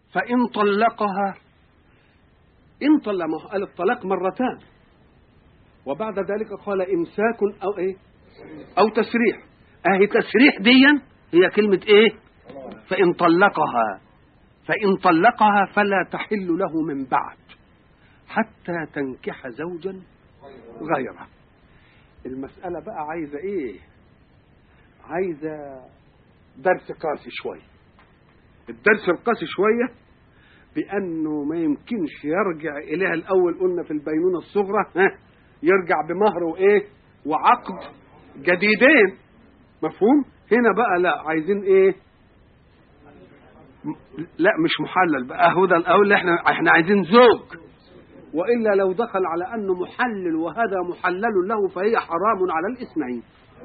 فإن طلقها إن طلق ما هو قال الطلاق مرتان وبعد ذلك قال إمساك أو إيه أو تسريح أهي تسريح ديا هي كلمة إيه فإن طلقها فإن طلقها فلا تحل له من بعد حتى تنكح زوجا غيره المسألة بقى عايزة إيه عايزة درس قاسي شوية الدرس القاسي شوية بأنه ما يمكنش يرجع إليها الأول قلنا في البينونة الصغرى ها يرجع بمهر وإيه وعقد جديدين مفهوم هنا بقى لا عايزين إيه لا مش محلل بقى هو ده الأول احنا احنا عايزين زوج وإلا لو دخل على أنه محلل وهذا محلل له فهي حرام على الاثنين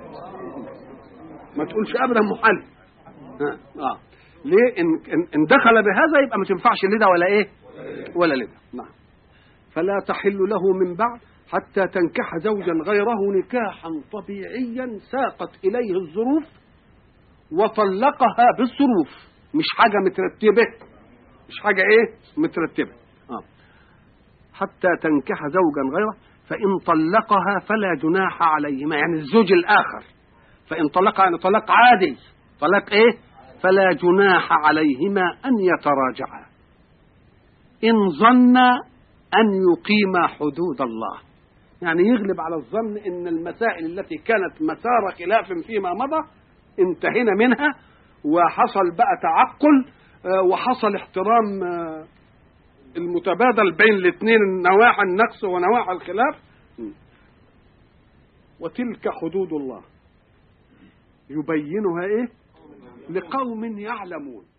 ما تقولش أبدا محلل ها. آه. ليه إن, إن, إن دخل بهذا يبقى ما تنفعش لده ولا إيه ولا لده نعم فلا تحل له من بعد حتى تنكح زوجا غيره نكاحا طبيعيا ساقت إليه الظروف وطلقها بالظروف مش حاجة مترتبة مش حاجة إيه مترتبة آه. حتى تنكح زوجا غيره فإن طلقها فلا جناح عليهما يعني الزوج الآخر فإن طلقها يعني طلاق عادي طلاق إيه فلا جناح عليهما أن يتراجعا إن ظن أن يقيما حدود الله يعني يغلب على الظن أن المسائل التي كانت مسار خلاف فيما مضى انتهينا منها وحصل بقى تعقل وحصل احترام المتبادل بين الاثنين نواحي النقص ونواحي الخلاف وتلك حدود الله يبينها ايه لقوم يعلمون